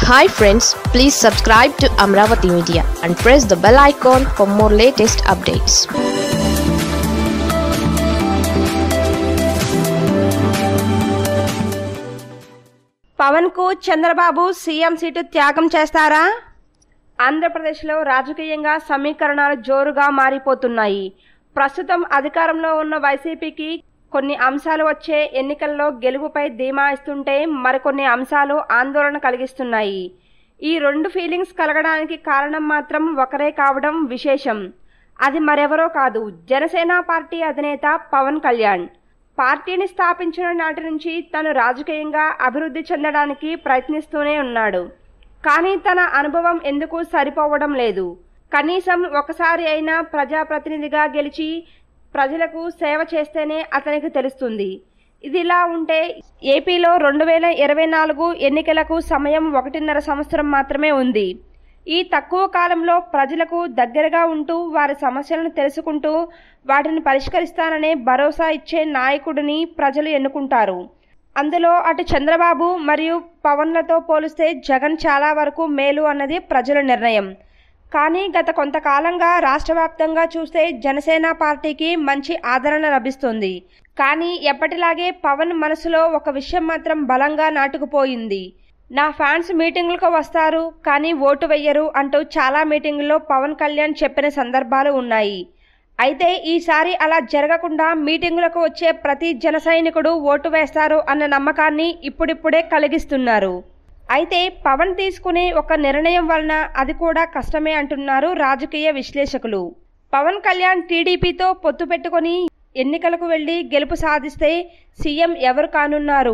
hi friends please subscribe to Amaravati media and press the bell icon for more latest updates Pawan కు Chandrababu CM seat త్యాగం చేస్తారా ఆంధ్రప్రదేశ్లో రాజకీయంగా సమీకరణాలు జోరుగా మారిపోతున్నాయి ప్రస్తుతం అధికారంలో ఉన్న వైసీపీకి కొన్ని అంశాలు వచ్చే ఎన్నికల్లో గెలుపుపై ధీమా ఇస్తుంటే మరికొన్ని అంశాలు ఆందోళన కలిగిస్తున్నాయి ఈ రెండు ఫీలింగ్స్ కలగడానికి కారణం మాత్రం ఒకరే కావడం విశేషం అది మరెవరో కాదు జనసేన పార్టీ అధినేత పవన్ కళ్యాణ్ పార్టీని స్థాపించిన నాటి నుంచి తను రాజకీయంగా అభివృద్ధి చెందడానికి ప్రయత్నిస్తూనే ఉన్నాడు కానీ తన అనుభవం ఎందుకు సరిపోవడం లేదు కనీసం ఒకసారి అయినా ప్రజాప్రతినిధిగా గెలిచి ప్రజలకు సేవ చేస్తేనే అతనికి తెలుస్తుంది ఇది ఇలా ఉంటే ఏపీలో రెండు వేల ఇరవై నాలుగు ఎన్నికలకు సమయం ఒకటిన్నర సంవత్సరం మాత్రమే ఉంది ఈ తక్కువ కాలంలో ప్రజలకు దగ్గరగా ఉంటూ వారి సమస్యలను తెలుసుకుంటూ వాటిని పరిష్కరిస్తాననే భరోసా ఇచ్చే నాయకుడిని ప్రజలు ఎన్నుకుంటారు అందులో అటు చంద్రబాబు మరియు పవన్లతో పోలిస్తే జగన్ చాలా వరకు మేలు అన్నది ప్రజల నిర్ణయం కానీ గత కొంతకాలంగా రాష్ట్ర వ్యాప్తంగా చూస్తే జనసేన పార్టీకి మంచి ఆదరణ లభిస్తుంది కానీ ఎప్పటిలాగే పవన్ మనసులో ఒక విషయం మాత్రం బలంగా నాటుకుపోయింది నా ఫ్యాన్స్ మీటింగులకు వస్తారు కానీ ఓటు వెయ్యరు అంటూ చాలా మీటింగుల్లో పవన్ కళ్యాణ్ చెప్పిన సందర్భాలు ఉన్నాయి అయితే ఈసారి అలా జరగకుండా మీటింగులకు వచ్చే ప్రతి జన సైనికుడు ఓటు వేస్తారు అన్న నమ్మకాన్ని ఇప్పుడిప్పుడే కలిగిస్తున్నారు అయితే పవన్ తీసుకునే ఒక నిర్ణయం వలన అది కూడా కష్టమే అంటున్నారు రాజకీయ విశ్లేషకులు పవన్ కళ్యాణ్ టీడీపీతో పొత్తు పెట్టుకొని ఎన్నికలకు వెళ్లి గెలుపు సాధిస్తే సీఎం ఎవరు కానున్నారు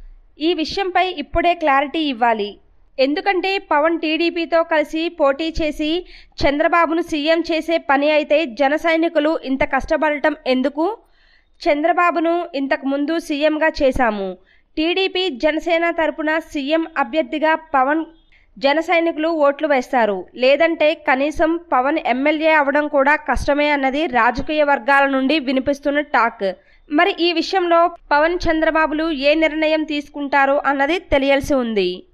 ఈ విషయంపై ఇప్పుడే క్లారిటీ ఇవ్వాలి ఎందుకంటే పవన్ టీడీపీతో కలిసి పోటీ చేసి చంద్రబాబును సీఎం చేసే పని అయితే జన సైనికులు ఇంత కష్టపడటం ఎందుకు చంద్రబాబును ఇంతకు ముందు సీఎంగా చేశాము టీడీపీ జనసేన తరపున సీఎం అభ్యర్థిగా పవన్ జన సైనికులు ఓట్లు వేస్తారు లేదంటే కనీసం పవన్ ఎమ్మెల్యే అవడం కూడా కష్టమే అన్నది రాజకీయ వర్గాల నుండి వినిపిస్తున్న టాక్ మరి ఈ విషయంలో పవన్ చంద్రబాబులు ఏ నిర్ణయం తీసుకుంటారో అన్నది తెలియాల్సి ఉంది